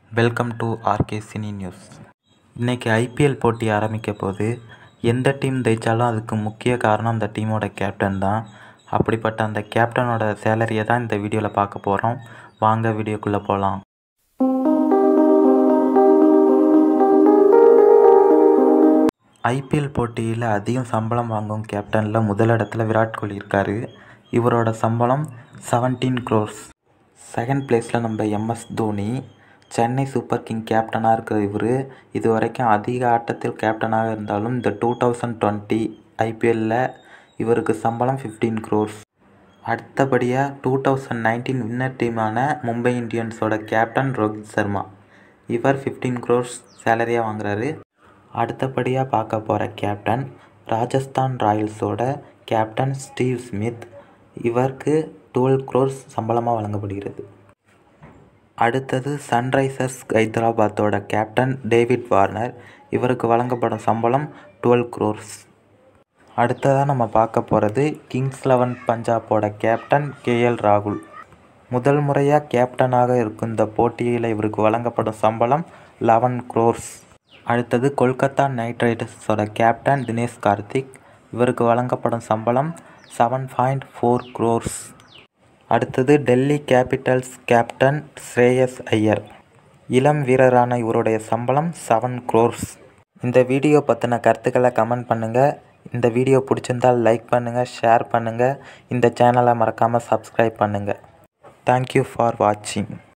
welcome to RK cine news இன்றைக்கி IPL போட்டி ஆரம்பிக்க போது எந்த டீம் ஜெயித்தாலும் அதுக்கு முக்கிய காரணம் அந்த டீமோட கேப்டன் தான் அப்படிப்பட்ட அந்த கேப்டனோட சேலரியை தான் இந்த வீடியோவில் பார்க்க போகிறோம் வாங்க வீடியோக்குள்ளே போகலாம் ஐபிஎல் போட்டியில் அதிகம் சம்பளம் வாங்கும் கேப்டனில் முதலிடத்தில் விராட் கோலி இருக்கார் இவரோட சம்பளம் செவன்டீன் க்ரோர்ஸ் செகண்ட் பிளேஸில் நம்ம MS Dhoni Chennai Super King கேப்டனாக இருக்கிற இவர் இது வரைக்கும் அதிக ஆட்டத்தில் கேப்டனாக இருந்தாலும் இந்த டூ தௌசண்ட் டுவெண்ட்டி ஐபிஎல்லில் இவருக்கு சம்பளம் ஃபிஃப்டீன் க்ரோர்ஸ் அடுத்தபடியாக டூ தௌசண்ட் நைன்டீன் வின்னர் டீமான மும்பை இந்தியன்ஸோட கேப்டன் ரோஹித் சர்மா இவர் ஃபிஃப்டீன் க்ரோர்ஸ் சேலரியாக வாங்குறாரு அடுத்தபடியாக பார்க்க போகிற கேப்டன் ராஜஸ்தான் ராயல்ஸோட கேப்டன் ஸ்டீவ் ஸ்மித் இவருக்கு டுவெல் க்ரோர்ஸ் சம்பளமாக வழங்கப்படுகிறது அடுத்தது சன்ரைசர்ஸ் ஹைதராபாத்தோட கேப்டன் டேவிட் வார்னர் இவருக்கு வழங்கப்படும் சம்பளம் டுவெல் க்ரோர்ஸ் அடுத்ததாக நம்ம பார்க்க போகிறது கிங்ஸ் லெவன் பஞ்சாபோட கேப்டன் கேஎல் ராகுல் முதல் முறையாக கேப்டனாக இருக்கும் இந்த போட்டியில் இவருக்கு வழங்கப்படும் சம்பளம் லெவன் க்ரோர்ஸ் அடுத்தது கொல்கத்தா நைட் ரைடர்ஸோட கேப்டன் தினேஷ் கார்த்திக் இவருக்கு வழங்கப்படும் சம்பளம் செவன் பாயிண்ட் ஃபோர் க்ரோர்ஸ் அடுத்தது டெல்லி கேபிட்டல்ஸ் கேப்டன் ஸ்ரேயஸ் ஐயர் இளம் வீரரான இவருடைய சம்பளம் செவன் க்ரோர்ஸ் இந்த வீடியோ பற்றின கருத்துக்களை கமெண்ட் பண்ணுங்கள் இந்த வீடியோ பிடிச்சிருந்தால் லைக் பண்ணுங்கள் ஷேர் பண்ணுங்கள் இந்த சேனலை மறக்காமல் சப்ஸ்கிரைப் பண்ணுங்கள் தேங்க்யூ ஃபார் வாட்சிங்